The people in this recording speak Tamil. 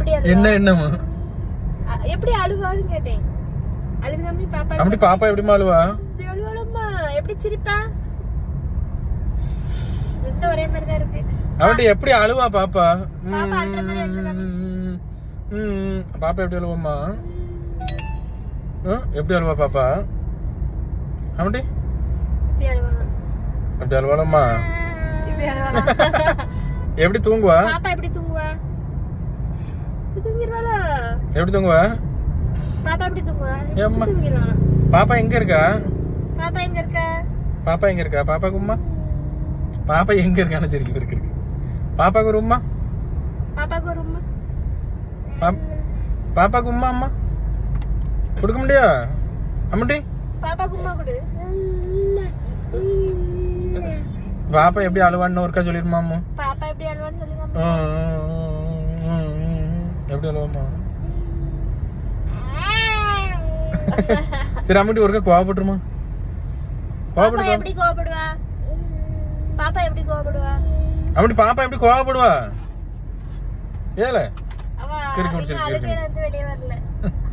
எப்படி அழுவா என்ன என்னமா அ- எப்படி அழுவான்னு கேட்டேன் அழுது காமி பாப்பா அப்படி பாப்பா எப்படிமா அழுவா இப்படி அழுவாளம்மா எப்படி சிரிப்பா ரெண்டும் ஒரே மாதிரி தான் இருக்கு அவன்ட்டு எப்படி அழுவா பாப்பா பாப்பா அழுற மாதிரி அழுறா. ம், ம், பாப்பா எப்படி அழுவாமா ம், எப்படி அழுவா பாப்பா அவன்ட்டு இப்படி அழுவாங்க அப்படி அழுவாளம்மா இப்படி அழுவாளா எப்படி தூங்குவா பாப்பா எப்படி தூங்குவா இப்படி தூங்கிடுவாளா எப்படி தூங்குவா பாப்பா எப்படி தூங்குவா இப்படி ஏம்மா. தூங்கிடுவா பாப்பா எங்க இருக்கா பாப்பா எங்க இருக்கா பாப்பா எங்க இருக்கா பாப்பா கும்மா பாப்பா எங்க இருக்கான்னு சரி இருக்கு இருக்கு பாப்பாக்கு ஒரு உம்மா பாப்பாக்கு ஒரு உம்மா பாப்- பாப்பாக்கு உம்மா அம்மா கொடுக்க முடியா அம்மட்டி பாப்பாக்கு உம்மா கொடு பாப்பா எப்படி அழுவான்னு ஒருக்கா சொல்லிருமா அம்மா பாப்பா எப்படி அழுவான்னு சொல்லுங்க எப்படி அழுவாமா சரி அம்மட்டி ஒருக்கா கோவப்பட்டுருமா பாப்பா கோவப்பட்டு எப்படி கோவப்படுவா பாப்பா எப்படி கோவப்படுவா அம்மட்டி பாப்பா எப்படி கோவப்படுவா ஏல அவ கிறுக்கு பிடிச்சிருக்கு, இன்னும் கிறுக்கு. அழுகையில இருந்து வெளியே வரல